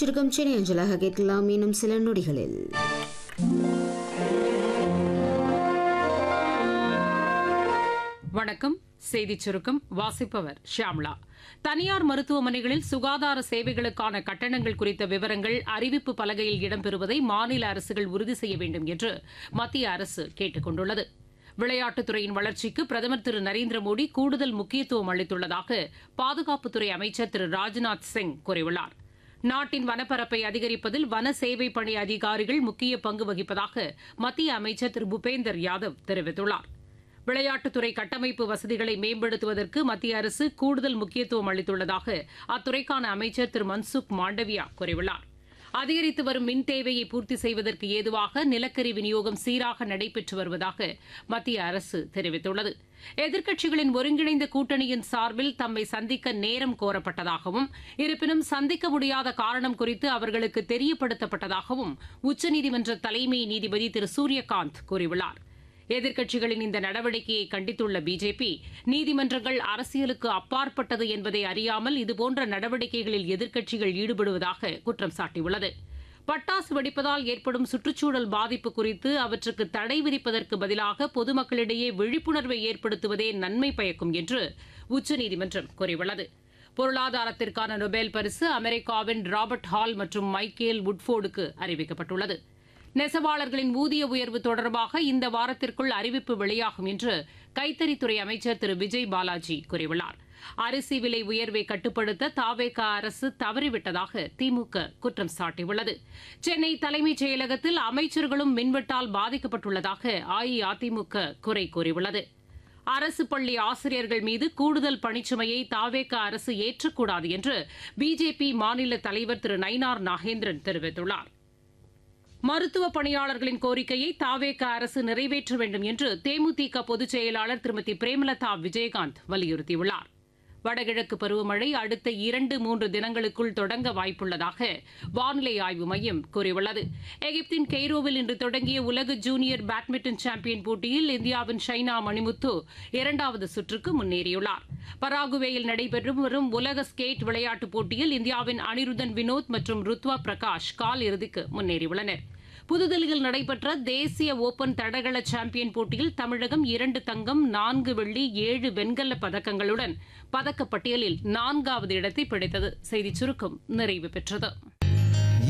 சுருக்கம் சென்னை அஞ்சலாக கேட்கலாம் இன்னும் சில நொடிகளில் வணக்கம் செய்திச் சுருக்கம் வாசிப்பவர் ஷியாம்லா தனியார் மருத்துவமனைகளில் சுகாதார சேவைகளுக்கான கட்டணங்கள் குறித்த விவரங்கள் அறிவிப்பு பலகையில் இடம்பெறுவதை மாநில அரசுகள் உறுதி செய்ய வேண்டும் என்று மத்திய அரசு கேட்டுக் கொண்டுள்ளது விளையாட்டுத்துறையின் வளர்ச்சிக்கு பிரதமர் திரு நரேந்திர மோடி கூடுதல் முக்கியத்துவம் அளித்துள்ளதாக பாதுகாப்புத்துறை அமைச்சர் திரு ராஜ்நாத் சிங் கூறியுள்ளார் நாட்டின் வனப்பரப்பை அதிகரிப்பதில் வன சேவை பணி அதிகாரிகள் முக்கிய பங்கு வகிப்பதாக மத்திய அமைச்சர் திரு பூபேந்தர் யாதவ் தெரிவித்துள்ளார் விளையாட்டுத்துறை கட்டமைப்பு வசதிகளை மேம்படுத்துவதற்கு மத்திய அரசு கூடுதல் முக்கியத்துவம் அளித்துள்ளதாக அத்துறைக்கான அமைச்சர் திரு மன்சுக் மாண்டவியா கூறியுள்ளார் அதிகரித்து வரும் மின் தேவையை பூர்த்தி செய்வதற்கு ஏதுவாக நிலக்கரி விநியோகம் சீராக நடைபெற்று வருவதாக மத்திய அரசு தெரிவித்துள்ளது எதிர்க்கட்சிகளின் ஒருங்கிணைந்த கூட்டணியின் சார்பில் தம்மை சந்திக்க நேரம் கோரப்பட்டதாகவும் இருப்பினும் சந்திக்க முடியாத காரணம் குறித்து அவர்களுக்கு தெரியப்படுத்தப்பட்டதாகவும் உச்சநீதிமன்ற தலைமை நீதிபதி திரு சூரியகாந்த் கூறியுள்ளார் எதிர்க்கட்சிகளின் இந்த நடவடிக்கையை கண்டித்துள்ள பிஜேபி நீதிமன்றங்கள் அரசியலுக்கு அப்பாற்பட்டது என்பதை அறியாமல் இதுபோன்ற நடவடிக்கைகளில் எதிர்க்கட்சிகள் ஈடுபடுவதாக குற்றம் சாட்டியுள்ளது பட்டாசு வெடிப்பதால் ஏற்படும் சுற்றுச்சூழல் பாதிப்பு குறித்து அவற்றுக்கு தடை விதிப்பதற்கு பதிலாக பொதுமக்களிடையே விழிப்புணர்வை ஏற்படுத்துவதே நன்மை பயக்கும் என்று உச்சநீதிமன்றம் கூறியுள்ளது பொருளாதாரத்திற்கான நொபேல் பரிசு அமெரிக்காவின் ராபர்ட் ஹால் மற்றும் மைக்கேல் உட்ஃபோர்டுக்கு அறிவிக்கப்பட்டுள்ளது நெசவாளர்களின் ஊதிய உயர்வு தொடர்பாக இந்த வாரத்திற்குள் அறிவிப்பு வெளியாகும் என்று கைத்தறித்துறை அமைச்சர் திரு விஜய் பாலாஜி கூறியுள்ளார் அரிசி விலை உயர்வை கட்டுப்படுத்த தாவேக அரசு தவறிவிட்டதாக திமுக குற்றம் சாட்டியுள்ளது சென்னை தலைமைச் செயலகத்தில் அமைச்சர்களும் மின்வெட்டால் பாதிக்கப்பட்டுள்ளதாக அஇஅதிமுக குறை கூறியுள்ளது அரசு பள்ளி ஆசிரியர்கள் மீது கூடுதல் பணிச்சுமையை தாவேக அரசு ஏற்றக்கூடாது என்று பிஜேபி மாநில தலைவர் திரு நயினார் நாகேந்திரன் தெரிவித்துள்ளார் மருத்துவ பணியாளர்களின் கோரிக்கையை தாவேக அரசு நிறைவேற்ற வேண்டும் என்று தேமுதிக பொதுச் செயலாளர் திருமதி பிரேமலதா விஜயகாந்த் வலியுறுத்தியுள்ளார் வடகிழக்கு பருவமழை அடுத்த இரண்டு மூன்று தினங்களுக்குள் தொடங்க வாய்ப்புள்ளதாக வானிலை ஆய்வு மையம் கூறியுள்ளது எகிப்தின் கெய்ரோவில் இன்று தொடங்கிய உலக ஜூனியர் பேட்மிண்டன் சாம்பியன் போட்டியில் இந்தியாவின் ஷைனா மணிமுத்து இரண்டாவது சுற்றுக்கு முன்னேறியுள்ளார் பராகுவேயில் நடைபெற்று வரும் உலக ஸ்கேட் விளையாட்டுப் போட்டியில் இந்தியாவின் அனிருதன் வினோத் மற்றும் ருத்வா பிரகாஷ் கால் இறுதிக்கு முன்னேறியுள்ளனர் புதுதில்லியில் நடைபெற்ற தேசிய ஓபன் தடகள சாம்பியன் போட்டியில் தமிழகம் இரண்டு தங்கம் நான்கு வெள்ளி ஏழு வெண்கல பதக்கங்களுடன் பதக்கப்பட்டியலில் நான்காவது இடத்தை பிடித்தது செய்திச் சுருக்கம் நிறைவு பெற்றது